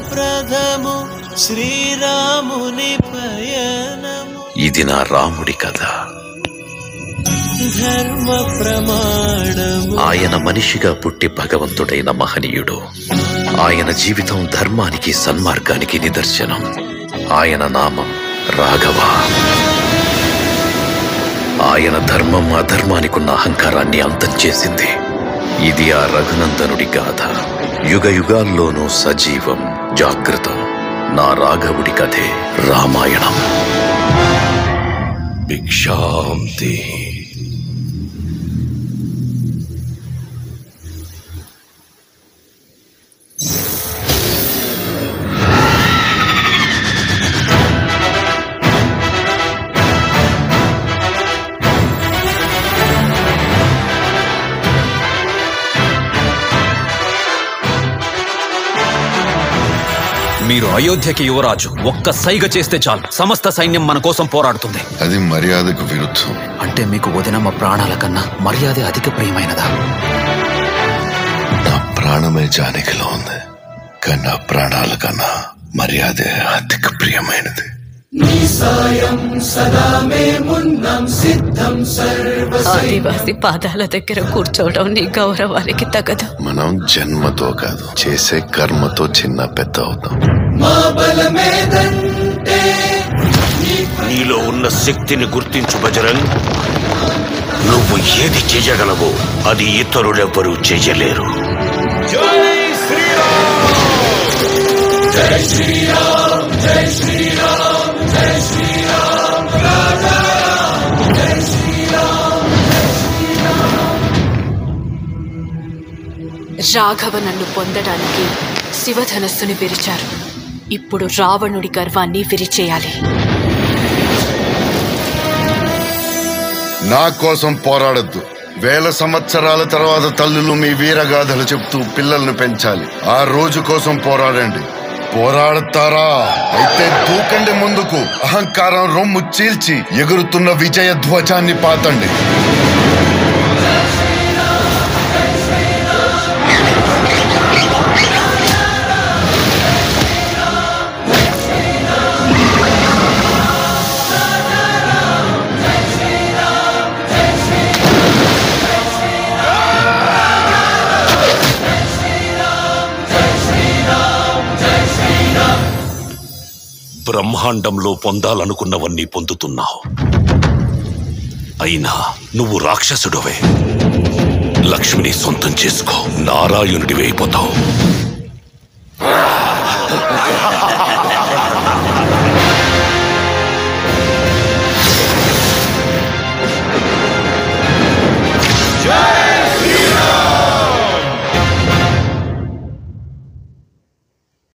ప్రథము శ్రీరాముని పయనము ఇది నా రాముడి కథ ధర్మ ప్రమాణము ఆయన మనిషిగా పుట్టి భగవంతుడైన మహనీయుడు ఆయన జీవితం ధర్మానికి సన్మార్గానికి నిదర్శనం ఆయన నామం రాఘవ ఆయన ధర్మం అధర్మానికున్న అహంకారాన్ని అంతం చేసింది ఇది ఆ రఘునందనుడి గాథ యుగ యుగాల్లోనూ సజీవం జాగృతం నా రాఘవుడి కథే రామాయణం భిక్షాం దేహి మీరు అయోధ్యకి యువరాజు ఒక్క సైగ చేస్తే చాలు సమస్త సైన్యం మన కోసం పోరాడుతుంది అది మర్యాదకు విరుద్ధం అంటే మీకు వదినమ్మ ప్రాణాల కన్నా మర్యాద అధిక ప్రియమైనదా నా ప్రాణమే జానకిలో ఉంది కానీ నా ప్రాణాల కన్నా మర్యాదే అధిక ప్రియమైనది ఆదివాసి పాదాల దగ్గర కూర్చోవడం నీ గౌరవానికి తగదు మనం జన్మతో కాదు చేసే కర్మతో చిన్న పెద్ద అవుతాం నీలో ఉన్న శక్తిని గుర్తించు బజరంగ్ నువ్వు ఏది చేయగలవో అది ఇతరులెవ్వరూ చేయలేరు రాఘవ నన్ను పొందడానికి శివధనస్సుని విరిచారు ఇప్పుడు రావణుడి గర్వాన్ని విరిచేయాలి నా కోసం పోరాడద్దు వేల సంవత్సరాల తర్వాత తల్లులు మీ వీరగాథలు చెప్తూ పిల్లల్ని పెంచాలి ఆ రోజు కోసం పోరాడండి పోరాడతారా అయితే దూకండి ముందుకు అహంకారం రొమ్ము చీల్చి ఎగురుతున్న విజయ ధ్వజాన్ని పాతండి బ్రహ్మాండంలో పొందాలనుకున్నవన్నీ పొందుతున్నావు అయినా నువ్వు రాక్షసుడవే లక్ష్మిని సొంతం చేసుకో నారాయణుడివి అయిపోతావు